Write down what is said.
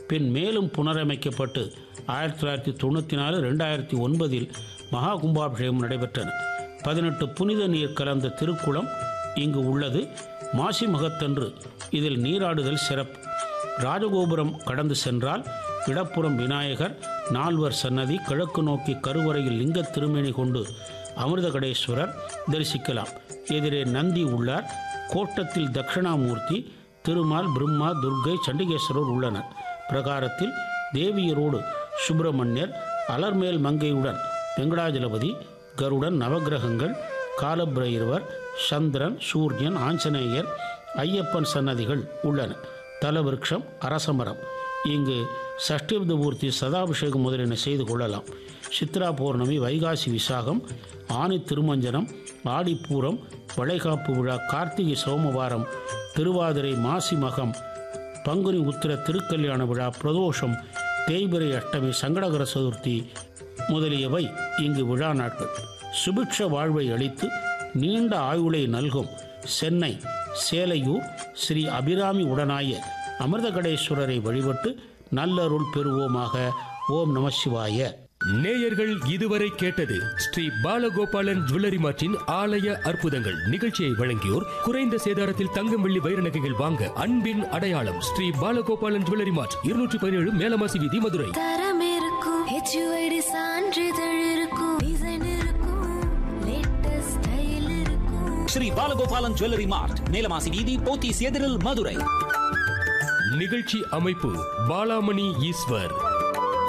பின் மேலும் புனரமைக்கப்பட்டு ஆயிரத்தி தொள்ளாயிரத்தி தொண்ணூற்றி நாலு ரெண்டாயிரத்தி ஒன்பதில் மகா கும்பாபிஷேகம் நடைபெற்றன பதினெட்டு புனித நீர் கலந்த திருக்குளம் இங்கு உள்ளது மாசி மகத்தன்று இதில் நீராடுதல் சிறப்பு ராஜகோபுரம் கடந்து சென்றால் இடப்புறம் விநாயகர் நால்வர் சன்னதி கிழக்கு நோக்கி கருவறையில் லிங்க திருமேனி கொண்டு அமிர்தகடேஸ்வரர் தரிசிக்கலாம் எதிரே நந்தி உள்ளார் கோட்டத்தில் தட்சிணாமூர்த்தி திருமால் பிரம்மா துர்க்கை சண்டிகேஸ்வரர் உள்ளனர் பிரகாரத்தில் தேவியரோடு சுப்பிரமணியர் அலர்மேல் மங்கையுடன் வெங்கடாஜலபதி கருடன் நவக்கிரகங்கள் காலபிரையர்வர் சந்திரன் சூரியன் ஆஞ்சநேயர் ஐயப்பன் சன்னதிகள் உள்ளன தலவிருட்சம் அரசமரம் இங்கு சஷ்டிபூர்த்தி சதாபிஷேகம் முதலியன செய்து கொள்ளலாம் சித்ரா பௌர்ணமி வைகாசி விசாகம் ஆனி திருமஞ்சனம் ஆடிப்பூரம் வளைகாப்பு விழா கார்த்திகை சோமவாரம் திருவாதிரை மாசி மகம் பங்குனி உத்திர திருக்கல்யாண விழா பிரதோஷம் தேய்பிரை அஷ்டமி சங்கடகர சதுர்த்தி முதலியவை இங்கு விழா நாட்கள் சுபிக்ஷ வாழ்வை அளித்து நீண்ட ஆயுளை நல்கும் சென்னை சேலையூர் ஸ்ரீ அபிராமி உடனாய அமிர்தகடேஸ்வரரை வழிபட்டு நல்லருள் பெறுவோமாக ஓம் நம சிவாய நேயர்கள் இதுவரை கேட்டது ஸ்ரீ பாலகோபாலன் ஜுவல்லரி மார்ட்டின் ஆலய அற்புதங்கள் நிகழ்ச்சியை வழங்கியோர் குறைந்த சேதாரத்தில் தங்கம் வெள்ளி வைர நகைகள் வாங்க அன்பின் அடையாளம் ஸ்ரீ பாலகோபாலன் ஜுவல்லரி மார்ட் இருநூற்றி பதினேழு மேலமாசி வீதி மதுரை தரம் இருக்கும் ஹெச்யூஐடி சான்றிதழ் இருக்கும் டிசைன் இருக்கும் லேட்டஸ்ட் ஸ்டைல் இருக்கும் ஸ்ரீ பாலகோபாலன் ஜுவல்லரி மார்ட் நீலமாசி வீதி போத்தீஸ் எதிரில் மதுரை நிகழ்ச்சி அமைப்பு பாலாமணி ஈஸ்வர்